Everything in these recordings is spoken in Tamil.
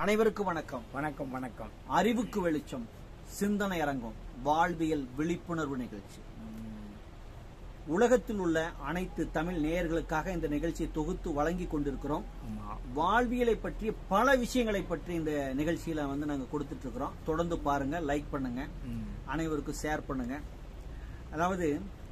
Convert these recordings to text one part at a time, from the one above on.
அனைவருக்கும் வணக்கம் வணக்கம் வணக்கம் அறிவுக்கு வெளிச்சம் சிந்தனை அரங்கம் வாழ்வியல் விழிப்புணர்வு நிகழ்ச்சி உலகத்தில் உள்ள அனைத்து தமிழ் நேயர்களுக்காக இந்த நிகழ்ச்சியை தொகுத்து வழங்கி கொண்டிருக்கிறோம் ஆமா வாழ்வியலை பற்றிய பல விஷயங்களை பற்றி இந்த நிகழ்ச்சியில வந்து நாங்க கொடுத்துட்டு இருக்கிறோம் தொடர்ந்து பாருங்க லைக் பண்ணுங்க ம். அனைவருக்கும் ஷேர் பண்ணுங்க அதாவது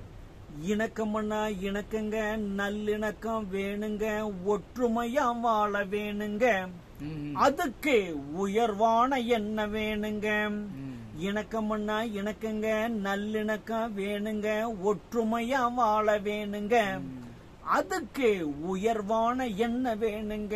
இணக்கம்னா இணக்கங்க நல்லிணக்கம் வேணுங்க ஒற்றுமையா வாழ வேணுங்க ம். அதுக்கு உயர்வான என்ன வேணுங்க ம். இணக்கம்னா இணக்கங்க நல்லிணக்கம் வேணுங்க ஒற்றுமையா வாழ வேணுங்க அதுக்கு உயர்வான என்ன வேணுங்க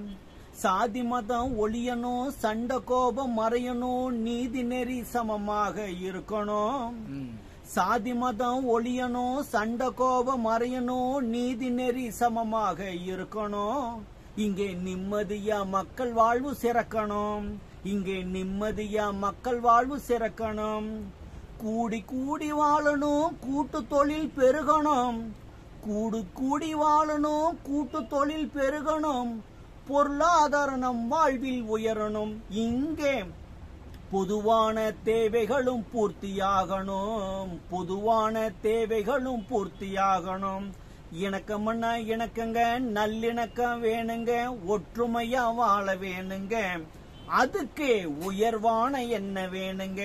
சாதி மதம் ஒழியணும் சண்டை கோபம் மறையணும் நீதி நெறி சமமாக இருக்கணும் ம். சாதி மதம் ஒழியணும் சண்டை கோபம் மறையணும் நீதி நெறி சமமாக இருக்கணும் இங்கே நிம்மதியா மக்கள் வாழ்வு சிறக்கணும் இங்கே நிம்மதியா மக்கள் வாழ்வு சிறக்கணும் கூடி கூடி வாழணும் கூட்டு தொழில் பெருகணும் கூடு கூடி வாழணும் கூட்டு தொழில் பெருகணும் பொருளாதார நம் வாழ்வில் உயரணும் இங்கே பொதுவான தேவைகளும் பூர்த்தியாகணும் பொதுவான தேவைகளும் பூர்த்தியாகணும் இணக்கம்னா இணக்கங்க நல்லிணக்கம் வேணுங்க ஒற்றுமையா வாழ வேணுங்க அதுக்கு உயர்வான என்ன வேணுங்க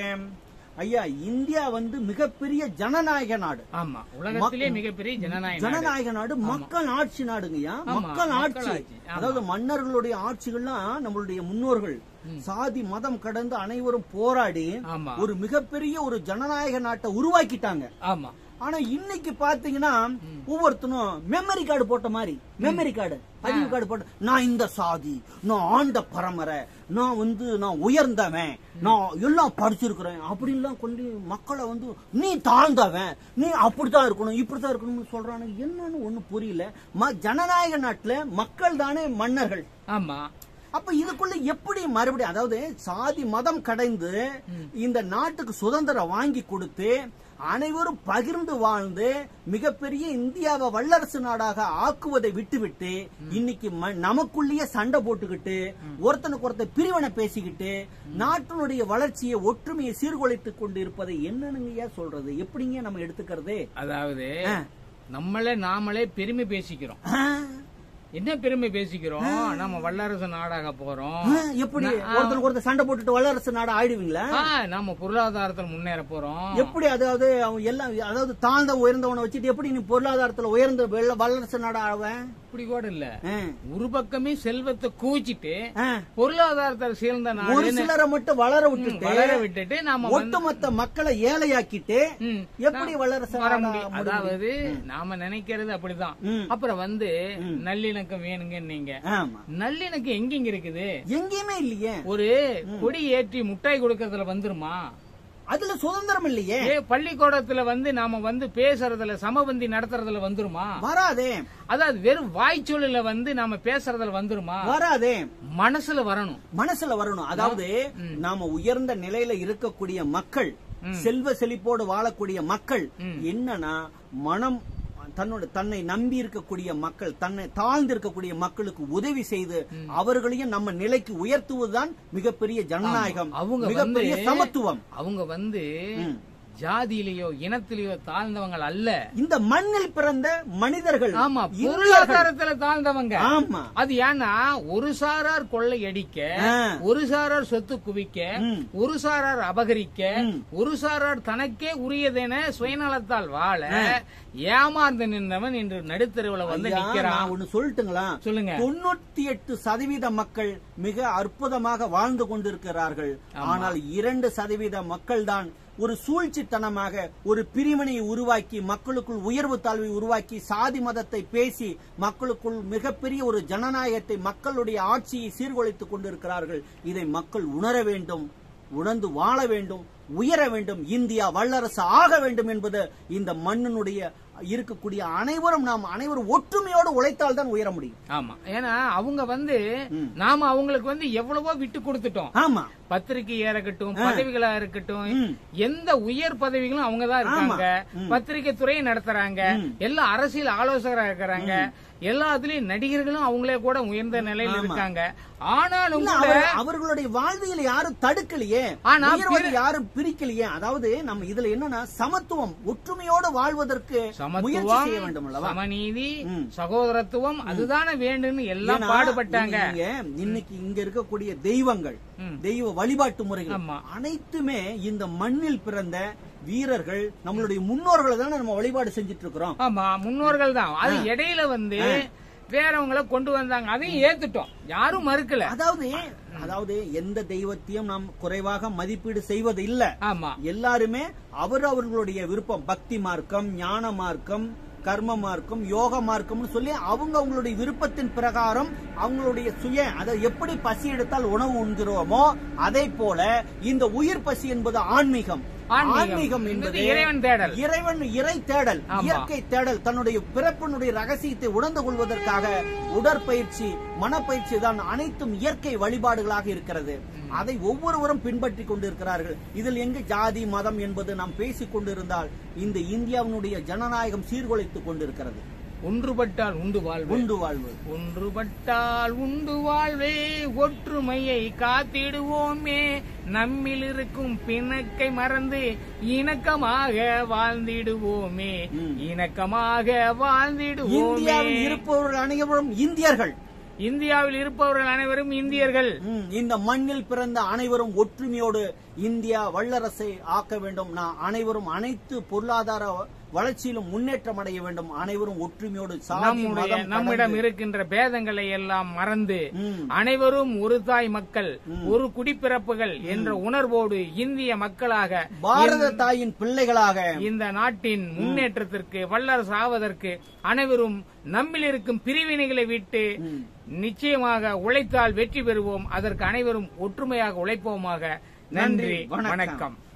ஐயா இந்தியா வந்து மிகப்பெரிய ஜனநாயக நாடு ஆமா உலகத்திலே மிகப்பெரிய ஜனநாயக நாடு. ஜனநாயக நாடு மக்கள் ஆட்சி நாடுங்கய்யா ஆமா, மக்கள் மக்கள் ஆட்சி ஆட்சி, ஆமா. அதாவது மன்னர்களுடைய ஆட்சிகள்லாம் நம்மளுடைய முன்னோர்கள் சாதி மதம் கடந்து அனைவரும் போராடி ஆமா ஒரு மிகப்பெரிய ஒரு ஜனநாயக நாட்டை உருவாக்கிட்டாங்க ஆமா ஆனா இன்னைக்கு பாத்தீங்கன்னா ஒவ்வொருத்தனும் மெமரி கார்டு போட்ட மாதிரி மெமரி கார்டு பதிவு கார்டு போட்ட நான் இந்த சாதி நான் ஆண்ட பரம்பரை நான் வந்து நான் உயர்ந்தவன் நான் எல்லாம் படிச்சிருக்கிறேன் அப்படின்லாம் கொண்டு மக்களை வந்து நீ தாழ்ந்தவன் நீ அப்படித்தான் இருக்கணும் இப்படித்தான் இருக்கணும்னு சொல்றானுங்க என்னன்னு ஒண்ணு புரியல ம- ஜனநாயக நாட்டுல மக்கள் தானே மன்னர்கள் ஆமா அப்ப இதுக்குள்ள எப்படி மறுபடியும் அதாவது சாதி மதம் கடைந்து இந்த நாட்டுக்கு சுதந்திரம் வாங்கி கொடுத்து அனைவரும் பகிர்ந்து வாழ்ந்து மிகப்பெரிய இந்தியாவை வல்லரசு நாடாக ஆக்குவதை விட்டுவிட்டு இன்னைக்கு ம- நமக்குள்ளேயே சண்டை போட்டுக்கிட்டு ஒருத்தனுக்கு ஒருத்தர் பிரிவினை பேசிக்கிட்டு நாட்டினுடைய வளர்ச்சியை ஒற்றுமையை சீர்குலைத்துக் கொண்டு இருப்பதை என்னனுங்கய்யா சொல்றது எப்படிங்க நம்ம எடுத்துக்கிறது அதாவது ஆ. நம்மளே நாமளே பெருமை பேசிக்கிறோம் ஆ, என்ன பெருமை பேசிக்கிறோம் நம்ம வல்லரசு நாடாக போறோம் ஆ, எப்படி ஒருத்தருக்கு ஒருத்தர் சண்டை போட்டுட்டு வல்லரசு நாடு ஆயிடுவீங்களா ஆ, நம்ம பொருளாதாரத்துல முன்னேற போறோம் எப்படி அதாவது அவன் எல்லாம் அதாவது தாழ்ந்த உயர்ந்தவனை வச்சுட்டு எப்படி நீ பொருளாதாரத்துல உயர்ந்த வெள்ள- வல்லரசு நாடு ஆவேன் இப்படி கூட இல்ல ஆ, ஒரு பக்கமே செல்வத்தை குவிச்சிட்டு ஆ. பொருளாதாரத்துல சேர்ந்த ஒரு நாடு சிலரை மட்டும் வளர விட்டுட்டு வளர விட்டுட்டு நாம வந்து ஒட்டுமொத்த மக்களை ஏழையாக்கிட்டு ம். எப்படி வல்லரசு வர நாடா முடியும். முடியும்? அதாவது நாம நினைக்கிறது அப்படிதான் ம். அப்புறம் வந்து நல்லிணக்கம் வேணுங்க நீங்க ஆமா நல்லிணக்கம் எங்கெங்க இருக்குது எங்கேயுமே இல்லையே ஒரு கொடி ஏற்றி முட்டாய் கொடுக்கறதுல வந்துருமா அதுல சுதந்திரம் இல்லையே ஏ பள்ளிக்கூடத்துல வந்து நாம வந்து பேசுறதுல சமபந்தி நடத்துறதுல வந்துருமா வராதே அதாவது வெறும் வாய்ச்சொல்லுல வந்து நாம பேசுறதுல வந்துருமா வராதே மனசுல வரணும் மனசுல வரணும் அதாவது நாம உயர்ந்த நிலையில இருக்கக்கூடிய மக்கள் செல்வ செழிப்போடு வாழக்கூடிய மக்கள் என்னன்னா மனம் தன்னோட தன்னை நம்பி இருக்கக்கூடிய மக்கள் தன்னை தாழ்ந்து இருக்கக்கூடிய மக்களுக்கு உதவி செய்து அவர்களையும் நம்ம நிலைக்கு உயர்த்துவதுதான் மிகப்பெரிய ஜனநாயகம் அவங்க மிகப்பெரிய வந்து- சமத்துவம் அவங்க வந்து ம். ஜாதியிலேயோ இனத்திலேயோ தாழ்ந்தவங்க அல்ல இந்த மண்ணில் பிறந்த மனிதர்கள் ஆமா இந்தியர்கள். பொருளாதாரத்துல தாழ்ந்தவங்க ஆமா அது ஏன்னா ஒரு சாரார் கொள்ளையடிக்க ஆ. ஒரு சாரார் சொத்து குவிக்க ம். ஒரு சாரார் அபகரிக்க ம். ஒரு சாரார் தனக்கே உரியதென சுயநலத்தால் வாழ ஏமாந்து நின்றவன் இன்று நடுத்தருவுல வந்து ஐயா, நிக்கிறான் நான் ஒண்ணு சொல்லட்டுங்களா சொல்லுங்க தொண்ணூத்தி எட்டு சதவீத மக்கள் மிக அற்புதமாக வாழ்ந்து கொண்டிருக்கிறார்கள் ஆனால் இரண்டு சதவீத மக்கள் தான் ஒரு சூழ்ச்சித்தனமாக ஒரு பிரிவினையை உருவாக்கி மக்களுக்குள் உயர்வு தாழ்வை உருவாக்கி சாதி மதத்தை பேசி மக்களுக்குள் மிகப்பெரிய ஒரு ஜனநாயகத்தை மக்களுடைய ஆட்சியை சீர்குலைத்துக் கொண்டிருக்கிறார்கள் இதை மக்கள் உணர வேண்டும் உணர்ந்து வாழ வேண்டும் உயர வேண்டும் இந்தியா வல்லரசு ஆக வேண்டும் என்பது இந்த மண்ணினுடைய இருக்கக்கூடிய அனைவரும் நாம் அனைவரும் ஒற்றுமையோடு உழைத்தால் தான் உயர முடியும் ஆமா ஏன்னா அவங்க வந்து நாம அவங்களுக்கு வந்து எவ்வளவோ விட்டு கொடுத்துட்டோம் ஆமா பத்திரிகையா இருக்கட்டும் பதவிகளா இருக்கட்டும் ம். எந்த உயர் பதவிகளும் அவங்க தான் இருக்காங்க பத்திரிகை துறையை நடத்துறாங்க எல்லா அரசியல் ஆலோசகரா இருக்கிறாங்க எல்லாத்துலயும் நடிகர்களும் அவங்களே கூட உயர்ந்த நிலையில இருக்காங்க ஆனாலும் இல்ல, கூட அவர்- அவர்களுடைய வாழ்வியல் யாரும் தடுக்கலையே ஆனா உயர்வதை யாரும் பிரிக்கலையே அதாவது நம்ம இதுல என்னன்னா சமத்துவம் ஒற்றுமையோடு வாழ்வதற்கு முயற்சி சமத்துவம் செய்ய வேண்டும் அல்லவா சமநீதி ம். சகோதரத்துவம் அதுதானே வேண்டும்னு எல்லாம் ஏன்னா, பாடுபட்டாங்க நீங்க இன்னைக்கு இங்க இருக்கக்கூடிய தெய்வங்கள் ம். தெய்வ வழிபாட்டு முறைகள் ஆமா. அனைத்துமே இந்த மண்ணில் பிறந்த வீரர்கள் நம்மளுடைய முன்னோர்களை தானே நம்ம வழிபாடு செஞ்சுட்டு இருக்கிறோம் ஆமா முன்னோர்கள் தான் அது இடையில வந்து வேறவங்கள கொண்டு வந்தாங்க அதையும் ஏத்துட்டோம் யாரும் மறுக்கல அதாவது அதாவது எந்த தெய்வத்தையும் நாம் குறைவாக மதிப்பீடு செய்வது இல்ல ஆமா எல்லாருமே அவர் அவர்களுடைய விருப்பம் பக்தி மார்க்கம் ஞான மார்க்கம் கர்ம மார்க்கம் யோக மார்க்கம்னு சொல்லி அவங்க அவங்களுடைய விருப்பத்தின் பிரகாரம் அவங்களுடைய சுய அதை எப்படி பசி எடுத்தால் உணவு உண்கிறோமோ அதே போல இந்த உயிர் பசி என்பது ஆன்மீகம் ஆன்மீகம் ஆன்மீகம் என்பது என்பது இறைவன் தேடல். இறைவன் இறை தேடல் ஆமா. இயற்கை தேடல் தன்னுடைய பிறப்பினுடைய ரகசியத்தை உணர்ந்து கொள்வதற்காக உடற்பயிற்சி மனப்பயிற்சி தான் அனைத்தும் இயற்கை வழிபாடுகளாக இருக்கிறது அதை ஒவ்வொருவரும் பின்பற்றி கொண்டிருக்கிறார்கள் இதில் எங்கு ஜாதி மதம் என்பது நாம் பேசிக் கொண்டிருந்தால் இந்த இந்தியாவினுடைய ஜனநாயகம் சீர்குலைத்துக் கொண்டிருக்கிறது ஒன்றுபட்டால் உண்டு வாழ்வு உண்டு வாழ்வு ஒன்றுபட்டால் உண்டு வாழ்வே ஒற்றுமையை காத்திடுவோமே நம்மில் இருக்கும் பிணக்கை மறந்து இணக்கமாக வாழ்ந்திடுவோமே ம். இணக்கமாக வாழ்ந்திடுவோமே இந்தியாவில் இருப்பவர்கள் அனைவரும் இந்தியர்கள் இந்தியாவில் இருப்பவர்கள் அனைவரும் இந்தியர்கள் ம், இந்த மண்ணில் பிறந்த அனைவரும் ஒற்றுமையோடு இந்தியா வல்லரசை ஆக்க வேண்டும் நான் அனைவரும் அனைத்து பொருளாதார வளர்ச்சியிலும் முன்னேற்றம் அடைய வேண்டும் அனைவரும் ஒற்றுமையோடு சாதி நம்முடைய மதம் நம்மிடம் கடந்து- இருக்கின்ற பேதங்களை எல்லாம் மறந்து ம். அனைவரும் ஒரு தாய் மக்கள் ஒரு குடிப்பிறப்புகள் என்ற உணர்வோடு இந்திய மக்களாக பாரத தாயின் பிள்ளைகளாக இந்த நாட்டின் முன்னேற்றத்திற்கு வல்லரசு ஆவதற்கு அனைவரும் நம்மில் இருக்கும் பிரிவினைகளை விட்டு நிச்சயமாக உழைத்தால் வெற்றி பெறுவோம் அதற்கு அனைவரும் ஒற்றுமையாக உழைப்போமாக நன்றி வணக்கம். வணக்கம்